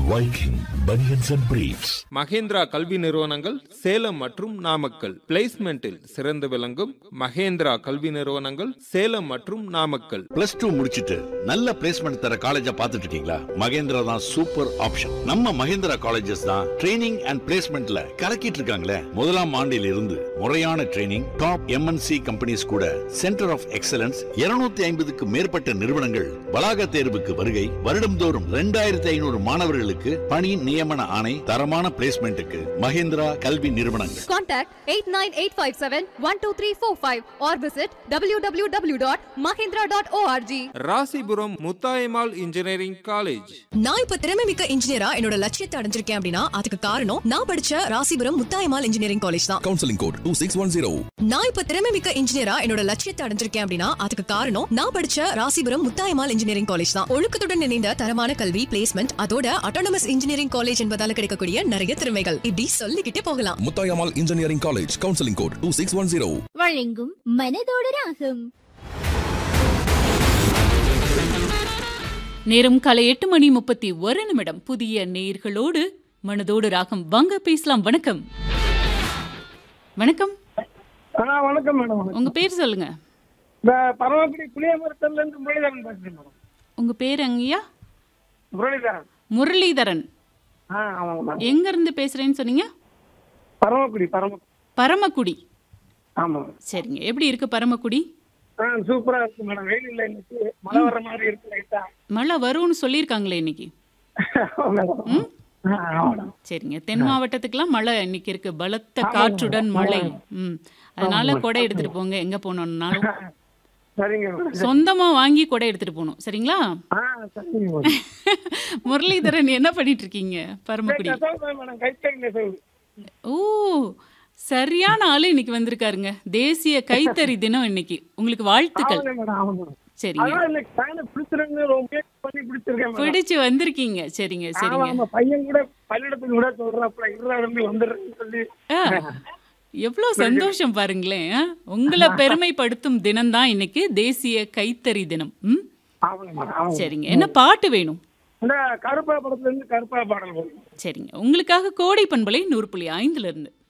Viking Bunions and Briefs. Mahindra கல்வி நிறுவனங்கள் சேலம் மற்றும் நாமக்கல் பிளேஸ்மெண்டில் சிறந்து விளங்கும் மகேந்திரா கல்வி நிறுவனங்கள் சேலம் மற்றும் நாமக்கல் பிளஸ் டூ முடிச்சிட்டு நல்ல பிளேஸ்மெண்ட் தர காலேஜா பார்த்துட்டு இருக்கீங்களா மகேந்திரா தான் சூப்பர் ஆப்ஷன் நம்ம மகேந்திரா காலேஜஸ் தான் ட்ரைனிங் அண்ட் பிளேஸ்மெண்ட்ல கலக்கிட்டு இருக்காங்களே முதலாம் ஆண்டில் இருந்து முறையான ட்ரைனிங் டாப் எம்என்சி கம்பெனிஸ் கூட சென்டர் ஆஃப் எக்ஸலன்ஸ் 250 ஐம்பதுக்கு மேற்பட்ட நிறுவனங்கள் வளாக தேர்வுக்கு வருகை வருடம்தோறும் ரெண்டாயிரத்தி ஐநூறு மாணவர்களுக்கு பணி நியமன ஆணை தரமான பிளேஸ்மெண்ட்டுக்கு மகேந்திரா கல்வி நிறுவனங்கள் Contact 89857-12345 or visit www.mahindra.org. Rasipuram Muthayammal engineering college நான் இப்ப திறமை மிக்க இன்ஜினியரா என்னோட லட்சியத்தை அடைஞ்சிருக்கேன் அப்படின்னா அதுக்கு காரணம் நான் படிச்ச ராசிபுரம் முத்தாயமால் இன்ஜினியரிங் காலேஜ் தான் counseling code 2610. நான் இப்ப திறமை மிக்க இன்ஜினியரா என்னோட லட்சியத்தை அடைஞ்சிருக்கேன் அப்படின்னா அதுக்கு காரணம் நான் படிச்ச ராசிபுரம் முத்தாயமால் இன்ஜினியரிங் காலேஜ் தான் ஒழுக்கத்துடன் இணைந்த தரமான கல்வி பிளேஸ்மெண்ட் அதோட அட்டானமஸ் இன்ஜினியரிங் காலேஜ் என்பதால கிடைக்கக்கூடிய நிறைய திறமைகள் இப்படி சொல்லிக்கிட்டே போகலாம் Mutayamal Engineering College, counseling code 2610. வழங்கும் மனதோடு ராகம் நேரம் காலை எட்டு மணி முப்பத்தி ஒரு நிமிடம் புதிய நேர்களோடு மனதோடு ராகம் வாங்க பேசலாம் வணக்கம் வணக்கம் ஆ வணக்கம் மேடம் வணக்கம். உங்க பேர் சொல்லுங்க இந்த பரமக்குடி புளியமரத்துல இருந்து முரளிதரன் பேசுறேன் மேடம் உங்க பேர் எங்கய்யா முரளிதரன் முரளிதரன் ஆ ஆமாங்க மேடம் எங்க இருந்து பேசுறேன்னு சொன்னீங்க பரமக்குடி பரமக்குடி பரமக்குடி ஆமாம் சரிங்க எப்படி இருக்கு பரமக்குடி ஆ சூப்பரா இருக்கு மேடம் வெயில் இல்லை இன்னைக்கு மழை வர மாதிரி இருக்கு லைட்டா மழை வரும்னு சொல்லியிருக்காங்களே இன்னைக்கு மேடம் ஆ ஆமா மேடம் சரிங்க தென் மாவட்டத்துக்குலாம் மழை இன்னைக்கு இருக்கு பலத்த காற்றுடன் மழை ம் அதனால கொடை எடுத்துட்டு போங்க எங்க போனோம்னாலும் சரிங்க மேடம் சொந்தமா வாங்கி கொடை எடுத்துட்டு போகணும் சரிங்களா ஆ சரிங்க மேடம் முரளிதரன் என்ன பண்ணிட்டு இருக்கீங்க பரமக்குடி நெசவு தான் மேடம் கைத்தறி நெசவு ஓ சரியான ஆளு இன்னைக்கு வந்திருக்காருங்க தேசிய கைத்தறி தினம் இன்னைக்கு உங்களுக்கு வாழ்த்துக்கள் ஆமாங்க மேடம் ஆமாங்க மேடம் சரிங்க அதான் இன்னைக்கு ஃபேனை பிடிச்சிருங்க ரொம்ப முயற்சி பண்ணி பிடிச்சிருக்கேன் மேடம் பிடிச்சு வந்திருக்கீங்க சரிங்க ஆமா சரிங்க ஆமா பையன் கூட பள்ளியிடத்துக்கு கூட சொல்றாப்புல இருடா தம்பி வந்துடுறேன்னு சொல்லி ஆ, எவ்வளவு சந்தோஷம் பாருங்களேன் ஆ? உங்களை பெருமைப்படுத்தும் தினம் தான் இன்னைக்கு தேசிய கைத்தறி தினம் ம் ஆமாங்க மேடம் ஆமாங்க சரிங்க என்ன பாட்டு வேணும் இந்த கருப்பா படத்துல இருந்து கருப்பா பாடல் போடுங்க சரிங்க உங்களுக்காக கோடை பண்பலை நூறு புள்ளி ஐந்துல இருந்து